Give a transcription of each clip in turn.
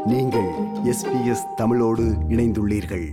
நீங்கள் எஸ்பிஎஸ் தமிழோடு இணைந்துள்ளீர்கள்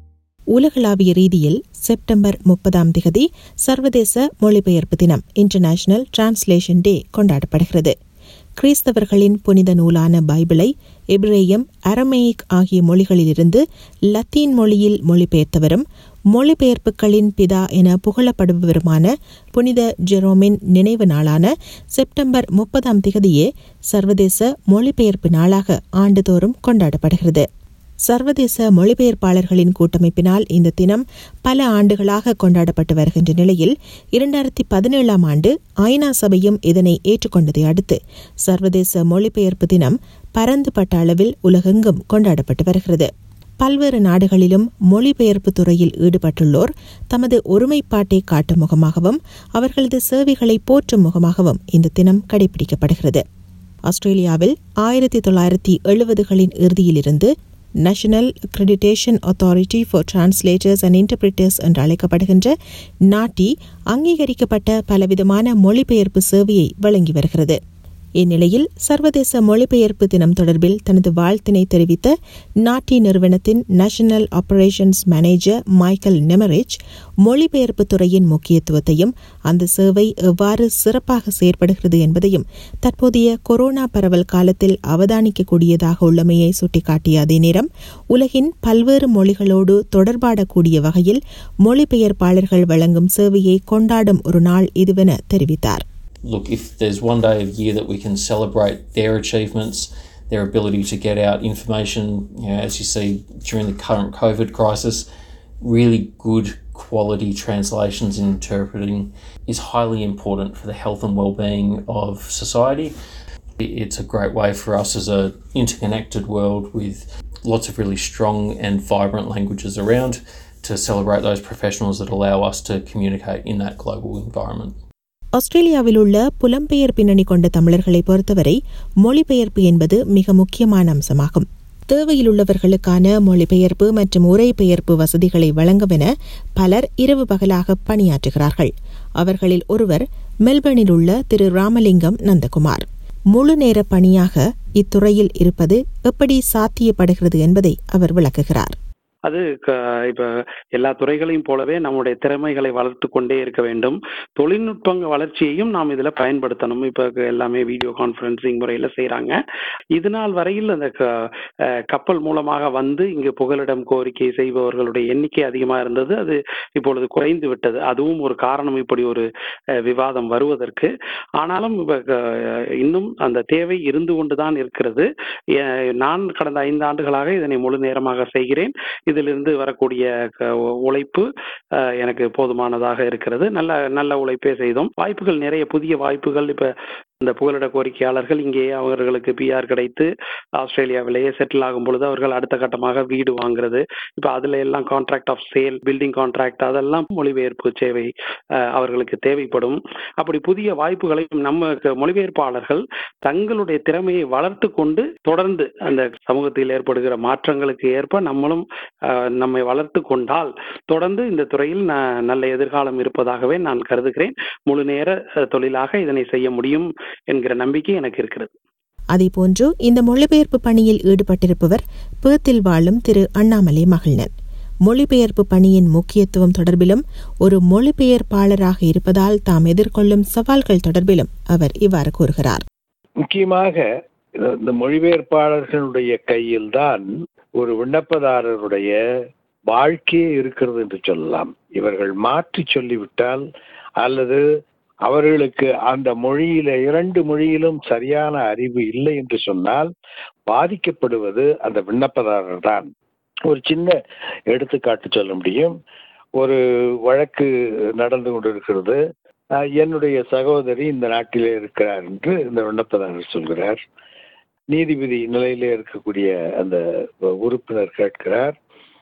உலகளாவிய ரீதியில் செப்டம்பர் முப்பதாம் திகதி சர்வதேச மொழிபெயர்ப்பு தினம் இன்டர்நேஷனல் டிரான்ஸ்லேஷன் டே கொண்டாடப்படுகிறது கிறிஸ்தவர்களின் புனித நூலான பைபிளை எபிரேயம் அரமேயிக் ஆகிய மொழிகளிலிருந்து லத்தீன் மொழியில் மொழிபெயர்த்தவரும் மொழிபெயர்ப்புகளின் பிதா என புகழப்படுபவருமான புனித ஜெரோமின் நினைவு நாளான செப்டம்பர் முப்பதாம் திகதியே சர்வதேச மொழிபெயர்ப்பு நாளாக ஆண்டுதோறும் கொண்டாடப்படுகிறது சர்வதேச மொழிபெயர்ப்பாளர்களின் கூட்டமைப்பினால் இந்த தினம் பல ஆண்டுகளாக கொண்டாடப்பட்டு வருகின்ற நிலையில் இரண்டாயிரத்தி பதினேழாம் ஆண்டு ஐநா சபையும் இதனை ஏற்றுக்கொண்டதை அடுத்து சர்வதேச மொழிபெயர்ப்பு தினம் பரந்துபட்ட அளவில் உலகெங்கும் கொண்டாடப்பட்டு வருகிறது பல்வேறு நாடுகளிலும் மொழிபெயர்ப்பு துறையில் ஈடுபட்டுள்ளோர் தமது ஒருமைப்பாட்டை காட்டும் முகமாகவும் அவர்களது சேவைகளை போற்றும் முகமாகவும் இந்த தினம் கடைபிடிக்கப்படுகிறது ஆஸ்திரேலியாவில் ஆயிரத்தி தொள்ளாயிரத்தி எழுபதுகளின் இறுதியிலிருந்து national accreditation authority for translators and interpreters என்று அழைக்கப்படுகின்ற நாட்டி அங்கீகரிக்கப்பட்ட பலவிதமான மொழிபெயர்ப்பு சேவையை வழங்கி வருகிறது இந்நிலையில் சர்வதேச மொழிபெயர்ப்பு தினம் தொடர்பில் தனது வாழ்த்தினை தெரிவித்த நாட்டி நிறுவனத்தின் national operations manager Michael Nemerich மொழிபெயர்ப்பு துறையின் முக்கியத்துவத்தையும் அந்த சேவை எவ்வாறு சிறப்பாக செயற்படுகிறது என்பதையும் தற்போதைய கொரோனா பரவல் காலத்தில் அவதானிக்கக்கூடியதாக உள்ளமையை சுட்டிக்காட்டிய அதே நேரம் உலகின் பல்வேறு மொழிகளோடு தொடர்பாடக்கூடிய வகையில் மொழிபெயர்ப்பாளர்கள் வழங்கும் சேவையை கொண்டாடும் ஒரு நாள் இதுவென தெரிவித்தார் look, if there's one day of the year that we can celebrate their achievements, their ability to get out information, you know, as you see during the current COVID crisis, really good quality translations and interpreting is highly important for the health and well-being of society. It's a great way for us as a interconnected world with lots of really strong and vibrant languages around to celebrate those professionals that allow us to communicate in that global environment. ஆஸ்திரேலியாவில் உள்ள புலம்பெயர் பின்னணி கொண்ட தமிழர்களை பொறுத்தவரை மொழிபெயர்ப்பு என்பது மிக முக்கியமான அம்சமாகும் தேவையிலுள்ளவர்களுக்கான மொழிபெயர்ப்பு மற்றும் உரைபெயர்ப்பு வசதிகளை வழங்கவென பலர் இரவு பகலாக பணியாற்றுகிறார்கள் அவர்களில் ஒருவர் மெல்பர்னில் உள்ள திரு ராமலிங்கம் நந்தகுமார் முழு நேர பணியாக இத்துறையில் இருப்பது எப்படி சாத்தியப்படுகிறது என்பதை அவர் விளக்குகிறார் அது இப்ப எல்லா துறைகளையும் போலவே நம்முடைய திறமைகளை வளர்த்து கொண்டே இருக்க வேண்டும் தொழில்நுட்ப வளர்ச்சியையும் நாம் இதுல பயன்படுத்தணும் இப்ப எல்லாமே வீடியோ கான்பரன்சிங் முறையில செய்யறாங்க இது நாள் வரையில் அந்த கப்பல் மூலமாக வந்து இங்கு புகலிடம் கோரிக்கை செய்பவர்களுடைய எண்ணிக்கை அதிகமா இருந்தது அது இப்பொழுது குறைந்து விட்டது அதுவும் ஒரு காரணம் இப்படி ஒரு விவாதம் வருவதற்கு ஆனாலும் இன்னும் அந்த தேவை இருந்து கொண்டுதான் இருக்கிறது நான் கடந்த ஐந்து ஆண்டுகளாக இதனை முழு நேரமாக செய்கிறேன் இதிலிருந்து வரக்கூடிய உழைப்பு எனக்கு போதுமானதாக இருக்கிறது நல்ல நல்ல உழைப்பே செய்தோம் வாய்ப்புகள் நிறைய புதிய வாய்ப்புகள் இப்ப இந்த புகலிட கோரிக்கையாளர்கள் இங்கே அவர்களுக்கு பிஆர் கிடைத்து ஆஸ்திரேலியாவிலேயே செட்டில் ஆகும் பொழுது அவர்கள் அடுத்த கட்டமாக வீடு வாங்குறது இப்ப அதுல எல்லாம் contract of sale building contract அதெல்லாம் மொழிபெயர்ப்பு சேவை அவர்களுக்கு தேவைப்படும் அப்படி புதிய வாய்ப்புகளை நம்ம மொழிபெயர்ப்பாளர்கள் தங்களுடைய திறமையை வளர்த்து கொண்டு தொடர்ந்து அந்த சமூகத்தில் ஏற்படுகிற மாற்றங்களுக்கு ஏற்ப நம்மளும் நம்மை வளர்த்து கொண்டால் தொடர்ந்து இந்த துறையில் நல்ல எதிர்காலம் இருப்பதாகவே நான் கருதுகிறேன் முழு நேர தொழிலாக இதனை செய்ய முடியும் என்கிற நம்பிக்கை எனக்கு இருக்கிறது அதேபோன்று இந்த மொழிபெயர்ப்பு பணியில் ஈடுபட்டிருப்பவர் பேத்தில் வாழும் திரு அண்ணாமலை மகிழ்நன் மொழிபெயர்ப்பு பணியின் முக்கியத்துவம் தொடர்பிலும் ஒரு மொழிபெயர்ப்பாளராக இருப்பதால் தாம் எதிர்கொள்ளும் சவால்கள் தொடர்பிலும் அவர் இவ்வாறு கூறுகிறார் முக்கியமாக இந்த மொழிபெயர்ப்பாளர்களுடைய கையில்தான் ஒரு விண்ணப்பதாரருடைய வாழ்க்கையே இருக்கிறது என்று சொல்லலாம் இவர்கள் மாற்றி சொல்லிவிட்டால் அல்லது அவர்களுக்கு அந்த மொழியில இரண்டு மொழியிலும் சரியான அறிவு இல்லை என்று சொன்னால் பாதிக்கப்படுவது அந்த விண்ணப்பதாரர் தான் ஒரு சின்ன எடுத்துக்காட்டு சொல்ல முடியும் ஒரு வழக்கு நடந்து கொண்டிருக்கிறது என்னுடைய சகோதரி இந்த நாட்டிலே இருக்கிறார் என்று இந்த விண்ணப்பதாரர் சொல்கிறார் நீதிபதி நிலையிலே இருக்கக்கூடிய அந்த உறுப்பினர் கேட்கிறார்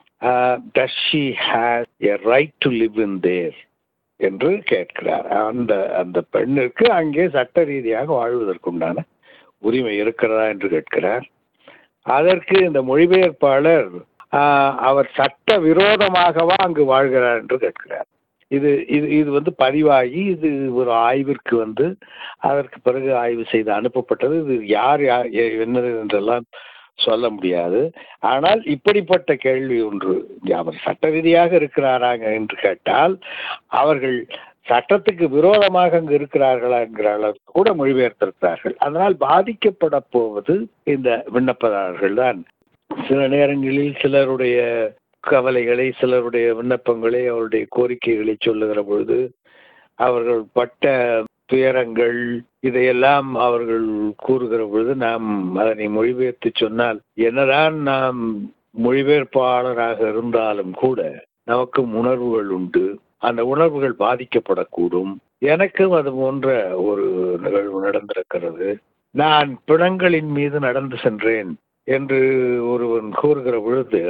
does she has a right to live in there என்று கேட்கிறார் அந்த அந்த பெண்ணிற்கு அங்கே சட்ட ரீதியாக வாழ்வதற்குண்டான உரிமை இருக்கிறதா என்று கேட்கிறார் அதற்கு இந்த மொழிபெயர்ப்பாளர் அவர் சட்ட விரோதமாகவா அங்கு வாழ்கிறார் என்று கேட்கிறார் இது இது இது வந்து பதிவாகி இது ஒரு ஆய்விற்கு வந்து அதற்கு பிறகு ஆய்வு செய்து அனுப்பப்பட்டது இது யார் யார் எ- என்னது என்றெல்லாம் சொல்ல முடியாது ஆனால் இப்படிப்பட்ட கேள்வி ஒன்று அவர் சட்ட ரீதியாக இருக்கிறாராங்க என்று கேட்டால் அவர்கள் சட்டத்துக்கு விரோதமாக அங்கு இருக்கிறார்களா என்கிற அளவுக்கு கூட மொழிபெயர்த்திருக்கிறார்கள் அதனால் பாதிக்கப்பட போவது இந்த விண்ணப்பதாரர்கள் தான் சில நேரங்களில் சிலருடைய கவலைகளை சிலருடைய விண்ணப்பங்களை அவருடைய கோரிக்கைகளை சொல்லுகிற பொழுது அவர்கள் பட்ட துயரங்கள் இதையெல்லாம் அவர்கள் கூறுகிற பொழுது நாம் அதனை மொழிபெயர்த்து சொன்னால் என்னதான் நாம் மொழிபெயர்ப்பாளராக இருந்தாலும் கூட நமக்கும் உணர்வுகள் உண்டு அந்த உணர்வுகள் பாதிக்கப்படக்கூடும் எனக்கும் அது போன்ற ஒரு நிகழ்வு நடந்திருக்கிறது நான் பிணங்களின் மீது நடந்து சென்றேன் என்று ஒருவன் கூறுகிற பொழுது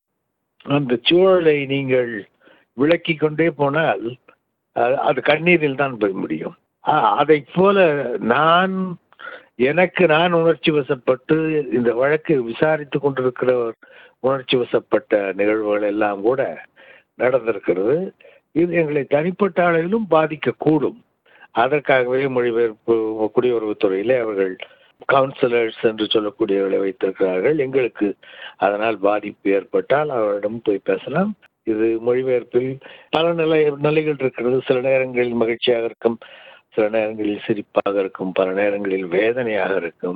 அந்த சூழலை நீங்கள் விளக்கி கொண்டே போனால் அ- அது கண்ணீரில் தான் போய் முடியும் அதை போல நான் எனக்கு நான் உணர்ச்சி வசப்பட்டு இந்த வழக்கை விசாரித்து கொண்டிருக்கிறவர் உணர்ச்சி வசப்பட்ட நிகழ்வுகள் எல்லாம் கூட நடந்திருக்கிறது இது எங்களை தனிப்பட்ட அளவிலும் பாதிக்கக்கூடும் அதற்காகவே மொழிபெயர்ப்பு குடியுறவுத்துறையிலே அவர்கள் கவுன்சிலர்ஸ் என்று சொல்லக்கூடியவர்களை வைத்திருக்கிறார்கள் எங்களுக்கு அதனால் பாதிப்பு ஏற்பட்டால் அவரிடம் போய் பேசலாம் இது மொழிபெயர்ப்பில் பல நிலை நிலைகள் இருக்கிறது சில நேரங்களில் மகிழ்ச்சியாக இருக்கும் சில நேரங்களில் சிரிப்பாக இருக்கும் பல நேரங்களில் வேதனையாக இருக்கும்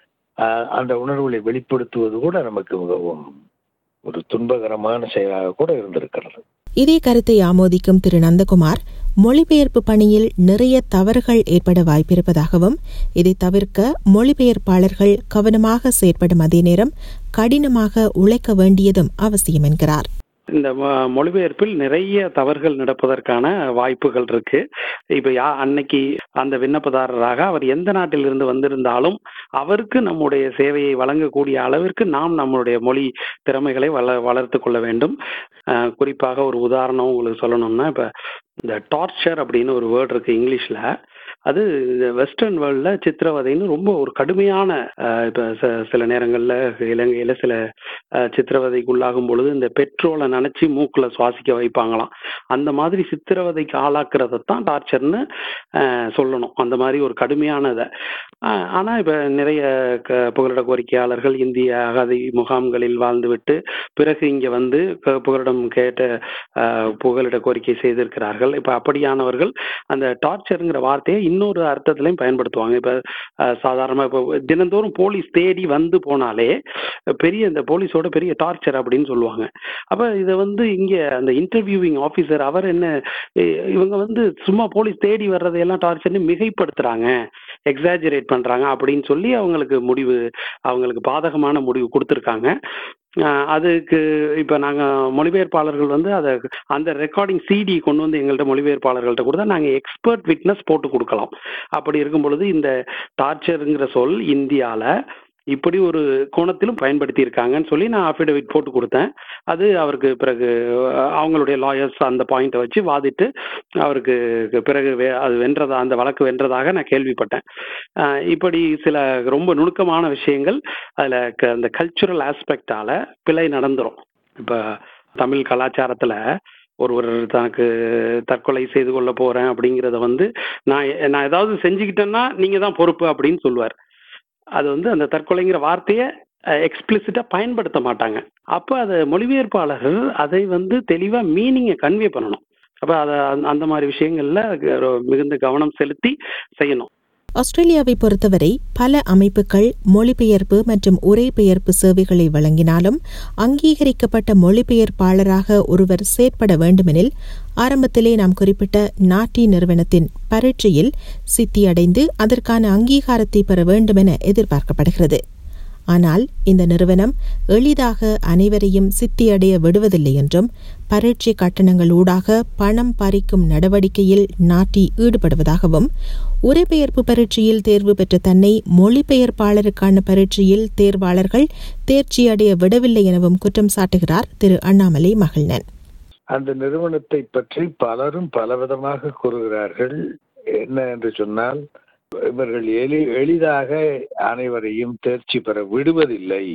ஆஹ் அந்த உணர்வுகளை வெளிப்படுத்துவது கூட நமக்கு மிகவும் ஒரு துன்பகரமான செயலாக கூட இருந்திருக்கிறது இதே கருத்தை ஆமோதிக்கும் திரு நந்தகுமார் மொழிபெயர்ப்பு பணியில் நிறைய தவறுகள் ஏற்பட வாய்ப்பிருப்பதாகவும் இதை தவிர்க்க மொழிபெயர்ப்பாளர்கள் கவனமாக செயற்படும் அதே நேரம் கடினமாக உழைக்க வேண்டியதும் அவசியம் என்கிறார் இந்த மொ- மொழிபெயர்ப்பில் நிறைய தவறுகள் நடப்பதற்கான வாய்ப்புகள் இருக்கு இப்ப யா அன்னைக்கு அந்த விண்ணப்பதாரராக அவர் எந்த நாட்டிலிருந்து வந்திருந்தாலும் அவருக்கு நம்முடைய சேவையை வழங்கக்கூடிய அளவிற்கு நாம் நம்மளுடைய மொழி திறமைகளை வள வளர்த்து கொள்ள வேண்டும் அஹ், குறிப்பாக ஒரு உதாரணம் உங்களுக்கு சொல்லணும்னா இப்ப இந்த டார்ச்சர் அப்படின்னு ஒரு வேர்ட் இருக்கு இங்கிலீஷ்ல அது இந்த வெஸ்டர்ன் வேர்ல்டில் சித்திரவதைன்னு ரொம்ப ஒரு கடுமையான அஹ், இப்ப ச- சில நேரங்கள்ல இலங்கையில சில அஹ், சித்திரவதைக்கு உள்ளாகும் பொழுது இந்த பெட்ரோலை நனைச்சி மூக்குல சுவாசிக்க வைப்பாங்களாம் அந்த மாதிரி சித்திரவதைக்கு ஆளாக்குறதை தான் டார்ச்சர்னு அஹ், சொல்லணும் அந்த மாதிரி ஒரு கடுமையானதை அஹ், ஆனா இப்ப நிறைய க- புகலிட கோரிக்கையாளர்கள் இந்திய அகதி முகாம்களில் வாழ்ந்துவிட்டு பிறகு இங்க வந்து க- புகலிடம் கேட்ட அஹ், புகலிட கோரிக்கை செய்திருக்கிறார்கள் இப்ப அப்படியானவர்கள் அந்த டார்ச்சருங்கிற வார்த்தையை இன்னொரு அர்த்தத்திலையும் பயன்படுத்துவாங்க இப்ப அஹ், சாதாரணமா இப்போ தினந்தோறும் போலீஸ் தேடி வந்து போனாலே பெரிய இந்த போலீஸோட பெரிய டார்ச்சர் அப்படின்னு சொல்லுவாங்க அப்ப இதை வந்து இங்க அந்த இன்டர்வியூவிங் ஆபீசர் அவர் என்ன இ- இவங்க வந்து சும்மா போலீஸ் தேடி வர்றதையெல்லாம் டார்ச்சர்னு மிகைப்படுத்துறாங்க எக்ஸாஜரேட் பண்றாங்க அப்படின்னு சொல்லி அவங்களுக்கு முடிவு அவங்களுக்கு பாதகமான முடிவு கொடுத்துருக்காங்க அஹ் அதுக்கு இப்போ நாங்கள் மொழிபெயர்ப்பாளர்கள் வந்து அதை அந்த ரெக்கார்டிங் சிடி கொண்டு வந்து எங்கள்கிட்ட மொழிபெயர்ப்பாளர்கள்ட்ட கொடுத்தா நாங்கள் எக்ஸ்பர்ட் விட்னஸ் போட்டு கொடுக்கலாம் அப்படி இருக்கும் பொழுது இந்த டார்ச்சருங்கிற சொல் இந்தியாவில் இப்படி ஒரு கோணத்திலும் பயன்படுத்தி இருக்காங்கன்னு சொல்லி நான் அஃபிடவிட் போட்டு கொடுத்தேன் அது அவருக்கு பிறகு அஹ், அவங்களுடைய லாயர்ஸ் அந்த பாயிண்ட்டை வச்சு வாதிட்டு அவருக்கு பிறகு வே- அது வென்றதா அந்த வழக்கு வென்றதாக நான் கேள்விப்பட்டேன் அஹ், இப்படி சில ரொம்ப நுணுக்கமான விஷயங்கள் அதில் அந்த கல்ச்சுரல் ஆஸ்பெக்டால பிழை நடந்துரும் இப்போ தமிழ் கலாச்சாரத்தில் ஒருவர் தனக்கு தற்கொலை செய்து கொள்ள போறேன் அப்படிங்கிறத வந்து நான் எ- நான் ஏதாவது செஞ்சுக்கிட்டேன்னா நீங்க தான் பொறுப்பு அப்படின்னு சொல்லுவார் அது வந்து அந்த தற்கொலைங்கிற வார்த்தையை எக்ஸ்பிளிசிட்டா பயன்படுத்த மாட்டாங்க அப்போ அதை மொழிபெயர்ப்பாளர்கள் அதை வந்து தெளிவா மீனிங்கை கன்வே பண்ணணும் அப்ப அதை அந்த- அந்த மாதிரி விஷயங்கள்ல க- மிகுந்த கவனம் செலுத்தி செய்யணும் ஆஸ்திரேலியாவை பொறுத்தவரை பல அமைப்புகள் மொழிபெயர்ப்பு மற்றும் உரைபெயர்ப்பு சேவைகளை வழங்கினாலும் அங்கீகரிக்கப்பட்ட மொழிபெயர்ப்பாளராக ஒருவர் செயற்பட வேண்டுமெனில் ஆரம்பத்திலே நாம் குறிப்பிட்ட நாட்டி நிறுவனத்தின் பரீட்சையில் சித்தியடைந்து அதற்கான அங்கீகாரத்தை பெற வேண்டுமென எதிர்பார்க்கப்படுகிறது ஆனால் இந்த நிறுவனம் எளிதாக அனைவரையும் சித்தியடைய விடுவதில்லை என்றும் பரீட்சை கட்டணங்கள் ஊடாக பணம் பறிக்கும் நடவடிக்கையில் நாட்டி ஈடுபடுவதாகவும் உரைபெயர்ப்பு பரீட்சையில் தேர்வு பெற்ற தன்னை மொழிபெயர்ப்பாளருக்கான பரீட்சையில் தேர்வாளர்கள் தேர்ச்சியடைய விடவில்லை எனவும் குற்றம் சாட்டுகிறார் திரு அண்ணாமலை மகிழ்நன் அந்த நிறுவனத்தை பற்றி பலரும் பலவிதமாக கூறுகிறார்கள் என்ன என்று சொன்னால் இவர்கள் எளி எளிதாக அனைவரையும் தேர்ச்சி பெற விடுவதில்லை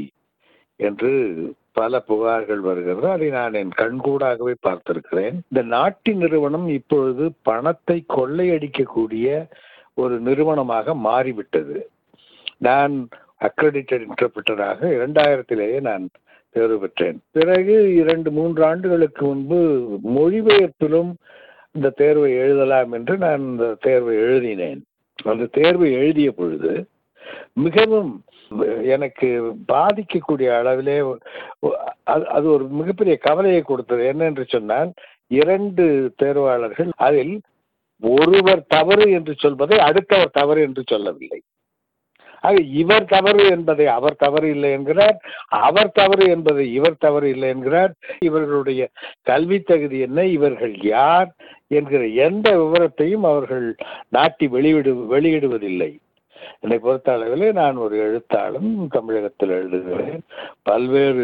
என்று பல புகார்கள் வருகிறது அதை நான் என் கண்கூடாகவே பார்த்திருக்கிறேன் இந்த நாட்டி நிறுவனம் இப்பொழுது பணத்தை கொள்ளையடிக்கக்கூடிய ஒரு நிறுவனமாக மாறிவிட்டது நான் அக்ரெடிட்டட் இன்டர்பிரிட்டராக இரண்டாயிரத்திலேயே நான் தேர்வு பெற்றேன் பிறகு இரண்டு மூன்று ஆண்டுகளுக்கு முன்பு மொழிபெயர்ப்பிலும் இந்த தேர்வை எழுதலாம் என்று நான் இந்த தேர்வை எழுதினேன் அந்த தேர்வை எழுதிய பொழுது மிகவும் எனக்கு பாதிக்கக்கூடிய அளவிலே அது அது ஒரு மிகப்பெரிய கவலையை கொடுத்தது என்ன என்று சொன்னால் இரண்டு தேர்வாளர்கள் அதில் ஒருவர் தவறு என்று சொல்வதை அடுத்தவர் தவறு என்று சொல்லவில்லை ஆக இவர் தவறு என்பதை அவர் தவறு இல்லை என்கிறார் அவர் தவறு என்பதை இவர் தவறு இல்லை என்கிறார் இவர்களுடைய கல்வி தகுதி என்ன இவர்கள் யார் என்கிற எந்த விவரத்தையும் அவர்கள் நாட்டி வெளியிடு வெளியிடுவதில்லை என்னை பொறுத்த அளவில் நான் ஒரு எழுத்தாளன் தமிழகத்தில் எழுதுகிறேன் பல்வேறு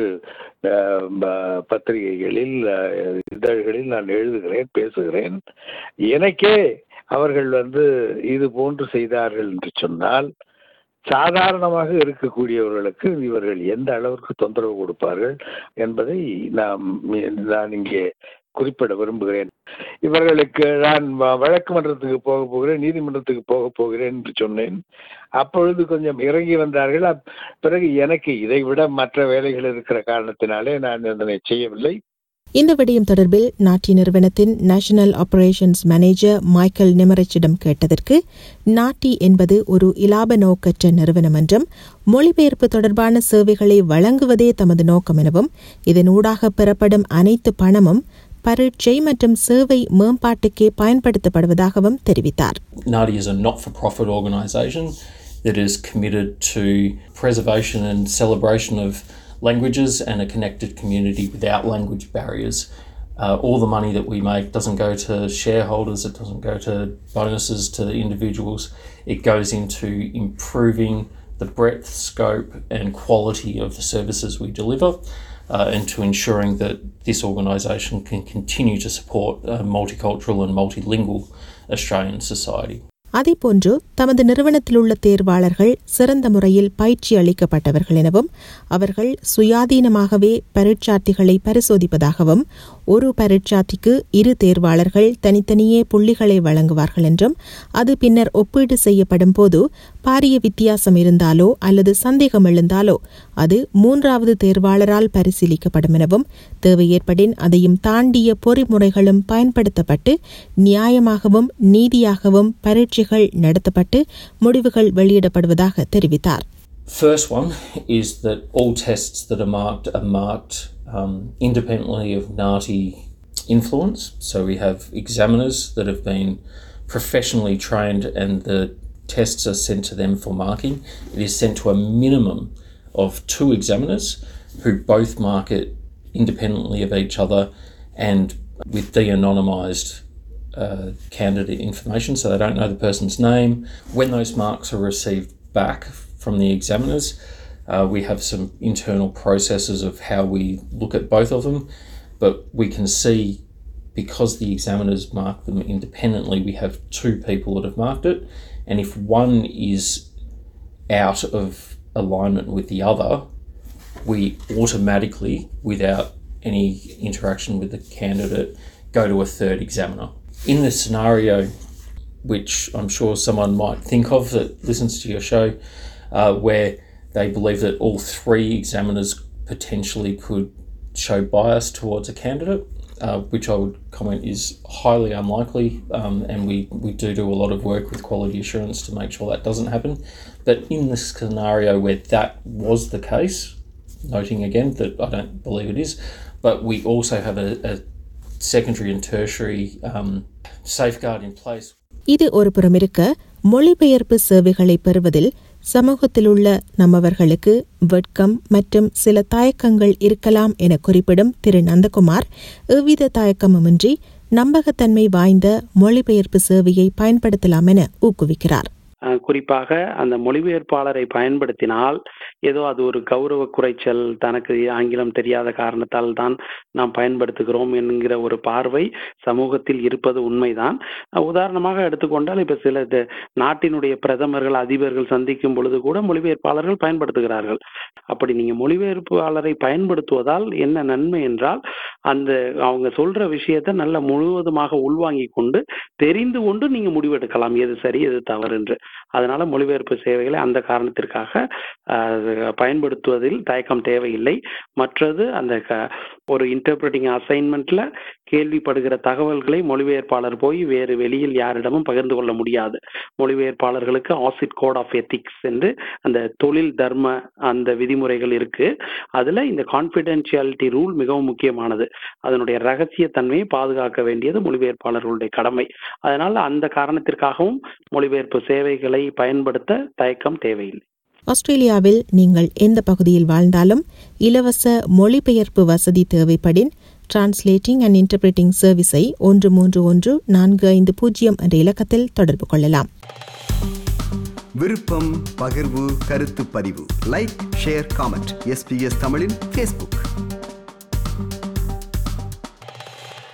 பத்திரிகைகளில் இதழ்களில் நான் எழுதுகிறேன் பேசுகிறேன் எனக்கே அவர்கள் வந்து இது போன்று செய்தார்கள் என்று சொன்னால் சாதாரணமாக இருக்கக்கூடியவர்களுக்கு இவர்கள் எந்த அளவிற்கு தொந்தரவு கொடுப்பார்கள் என்பதை நாம் நான் இங்கே குறிப்பிட விரும்புகிறேன் இவர்களுக்கு நான் வழக்கு மன்றத்துக்கு போக போகிறேன் நீதிமன்றத்துக்கு போக போகிறேன் என்று சொன்னேன் அப்பொழுது கொஞ்சம் இறங்கி வந்தார்கள் பிறகு எனக்கு இதை விட மற்ற வேலைகள் இருக்கிற காரணத்தினாலே நான் இதனை செய்யவில்லை இந்த விடயம் தொடர்பில் நாட்டி நிறுவனத்தின் நேஷனல் ஆபரேஷன்ஸ் மேனேஜர் மைக்கேல் நிமரிச்சிடம் கேட்டதற்கு நாட்டி என்பது ஒரு இலாப நோக்கற்ற நிறுவனம் என்றும் மொழிபெயர்ப்பு தொடர்பான சேவைகளை வழங்குவதே தமது நோக்கம் எனவும் இதனூடாக பெறப்படும் அனைத்து பணமும் பரீட்சை மற்றும் சேவை மேம்பாட்டுக்கே பயன்படுத்தப்படுவதாகவும் தெரிவித்தார் NADI is a not-for-profit organisation that is committed to preservation and celebration of languages and a connected community without language barriers. Uh, all the money that we make doesn't go to shareholders, it doesn't go to bonuses to individuals, it goes into improving the breadth, scope, and quality of the services we deliver. Uh, and to ensuring that this organisation can continue to support a multicultural and multilingual Australian society. அதேபோன்று தமது நிறுவனத்தில் உள்ள தேர்வாளர்கள் சிறந்த முறையில் பயிற்சி அளிக்கப்பட்டவர்கள் எனவும் அவர்கள் சுயாதீனமாகவே பரீட்சார்த்திகளை பரிசோதிப்பதாகவும் ஒரு பரீட்சார்த்திக்கு இரு தேர்வாளர்கள் தனித்தனியே புள்ளிகளை வழங்குவார்கள் என்றும் அது பின்னர் ஒப்பீடு செய்யப்படும் போது பாரிய வித்தியாசம் இருந்தாலோ அல்லது சந்தேகம் எழுந்தாலோ அது மூன்றாவது தேர்வாளரால் பரிசீலிக்கப்படும் எனவும் தேவை ஏற்படின் அதையும் தாண்டிய பொறிமுறைகளும் பயன்படுத்தப்பட்டு நியாயமாகவும் நீதியாகவும் பரீட்சைகள் நடத்தப்பட்டு முடிவுகள் வெளியிடப்படுவதாக தெரிவித்தார் First one is that all tests that are marked are marked um, independently of NATI influence. So we have examiners that have been professionally trained and the tests are sent to them for marking. It is sent to a minimum of two examiners who both mark it independently of each other and with de anonymised uh, candidate information, so they don't know the person's name. When those marks are received back from the examiners, uh, we have some internal processes of how we look at both of them, but we can see because the examiners mark them independently, we have two people that have marked it, and if one is out of alignment with the other, we automatically, without any interaction with the candidate, go to a third examiner. In the scenario, which I'm sure someone might think of that listens to your show, uh, where they believe that all three examiners potentially could show bias towards a candidate, uh, which I would comment is highly unlikely, um, and we, we do do a lot of work with quality assurance to make sure that doesn't happen. But in this scenario where that was the case, noting again that I don't believe it is, but we also have a, a secondary and tertiary um, safeguard in place. இது ஒரு புறமிருக்க மொழிபெயர்ப்பு சேவைகளை பெறுவதில் சமூகத்தில் உள்ள நம்மவர்களுக்கு வெட்கம் மற்றும் சில தயக்கங்கள் இருக்கலாம் என குறிப்பிடும் திரு நந்தகுமார் எவ்வித தயக்கமுமின்றி நம்பகத்தன்மை வாய்ந்த மொழிபெயர்ப்பு சேவையை பயன்படுத்தலாம் என ஊக்குவிக்கிறார் குறிப்பாக அந்த மொழிபெயர்ப்பாளரை பயன்படுத்தினால் ஏதோ அது ஒரு கௌரவ குறைச்சல் தனக்கு ஆங்கிலம் தெரியாத காரணத்தால் தான் நாம் பயன்படுத்துகிறோம் என்கிற ஒரு பார்வை சமூகத்தில் இருப்பது உண்மைதான் உதாரணமாக எடுத்துக்கொண்டால் இப்ப சில நாட்டினுடைய பிரதமர்கள் அதிபர்கள் சந்திக்கும் பொழுது கூட மொழிபெயர்ப்பாளர்கள் பயன்படுத்துகிறார்கள் அப்படி நீங்க மொழிபெயர்ப்பாளரை பயன்படுத்துவதால் என்ன நன்மை என்றால் அந்த அவங்க சொல்ற விஷயத்த நல்ல முழுவதுமாக உள்வாங்கி கொண்டு தெரிந்து கொண்டு நீங்க முடிவெடுக்கலாம் எது சரி எது தவறு என்று அதனால மொழிபெயர்ப்பு சேவைகளை அந்த காரணத்திற்காக அஹ், பயன்படுத்துவதில் தயக்கம் தேவையில்லை மற்றது அந்த க- ஒரு இன்டர்பிரட்டிங் அசைன்மெண்ட்ல கேள்விப்படுகிற தகவல்களை மொழிபெயர்ப்பாளர் போய் வேறு வெளியில் யாரிடமும் பகிர்ந்து கொள்ள முடியாது மொழிபெயர்ப்பாளர்களுக்கு ஆசிட் கோட் ஆஃப் எத்திக்ஸ் என்று அந்த தொழில் தர்ம அந்த விதிமுறைகள் இருக்கு அதுல இந்த கான்பிடென்ஷியாலிட்டி ரூல் மிகவும் முக்கியமானது அதனுடைய ரகசியத்தன்மையை பாதுகாக்க வேண்டியது மொழிபெயர்ப்பாளர்களுடைய கடமை அதனால அந்த காரணத்திற்காகவும் மொழிபெயர்ப்பு சேவைகளை பயன்படுத்த தயக்கம் தேவையில்லை ஆஸ்திரேலியாவில் நீங்கள் எந்த பகுதியில் வாழ்ந்தாலும் இலவச மொழிபெயர்ப்பு வசதி தேவைப்படின் டிரான்ஸ்லேட்டிங் அண்ட் இன்டர்பிரட்டிங் சர்வீஸை ஒன்று மூன்று ஒன்று நான்கு ஐந்து பூஜ்ஜியம் என்ற இலக்கத்தில் தொடர்பு கொள்ளலாம் விருப்பம் பகிர்வு கருத்து பதிவு லைக் ஷேர் காமெண்ட் எஸ்பிஎஸ் தமிழின் ஃபேஸ்புக்